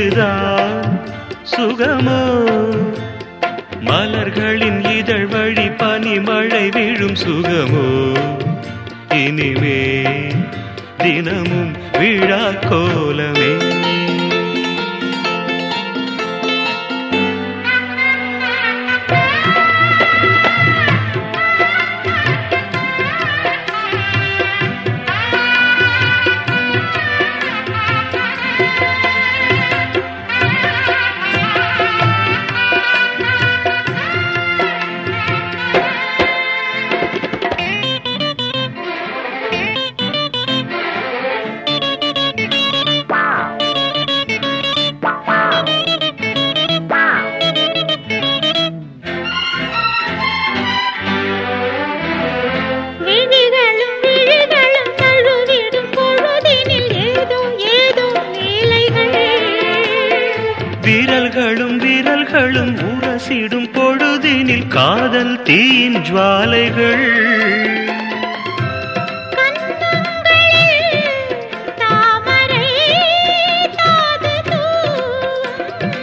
இதுதான் சுகமோ மலர்களின் இதழ் வழி பனிமழை விழும் சுகமோ இனிமே தினமும் விழா கோலமே விழிகளும் விழிகளும் தழுவிடும் பொழுதினில் ஏதோ ஏதோ வேலைகள் விரல்களும் விரல்களும் உரசிடும் பொழுதினில் காதல் தீயின் ஜுவாலைகள் கன்னங்களில் தாமரை தாது தூவும்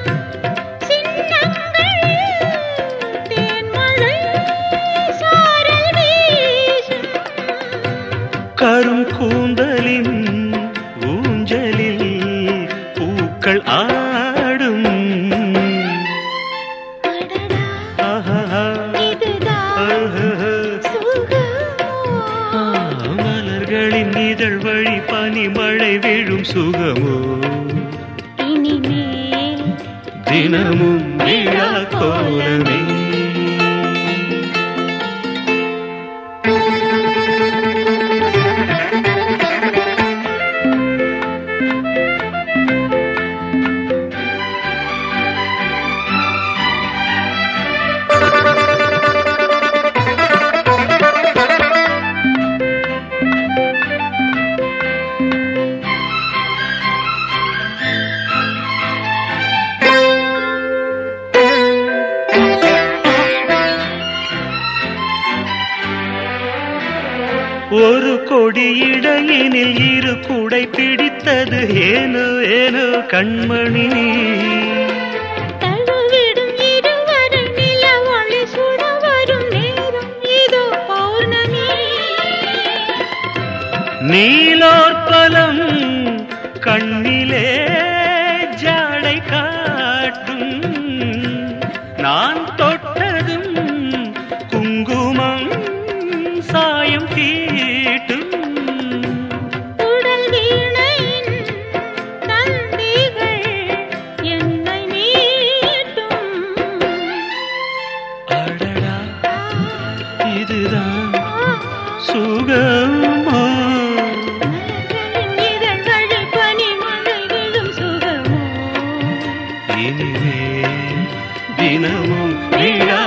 சின்னங்களில் தேன்மழை சாரல் வீசும் கரும் கூந்தலின் ஊஞ்சலில் பூக்கள் ஆடும் அடடா ஆஹா, இதுதான் ஆஹா. சுகமோ மலர்களின் இதழ் வழி பனிமழை விழும் சுகமோ இனிமேல் தினமும் விழா கோலமே ஒரு கொடி இடையினில் இரு குடை பிடித்தது ஏனோ ஏனோ கண்மணி தழுவிடும் இருவரை நில ஒளி சுட வரும் நேரம் இதோ பௌர்ணமி நீலோற்பலம் கண்ணிலே ஜாடை காட்டும் நான் தொட்டதும் குங்குமம் சாயம் தீட்டும் உடல் வீணையின் தந்திகள் என்னை மீட்டும் அடடா இதுதான் சுகமோ மலர்களின் இதழ்கள் பனிமழை விழும் சுகமோ இனிமே தினமும் விழா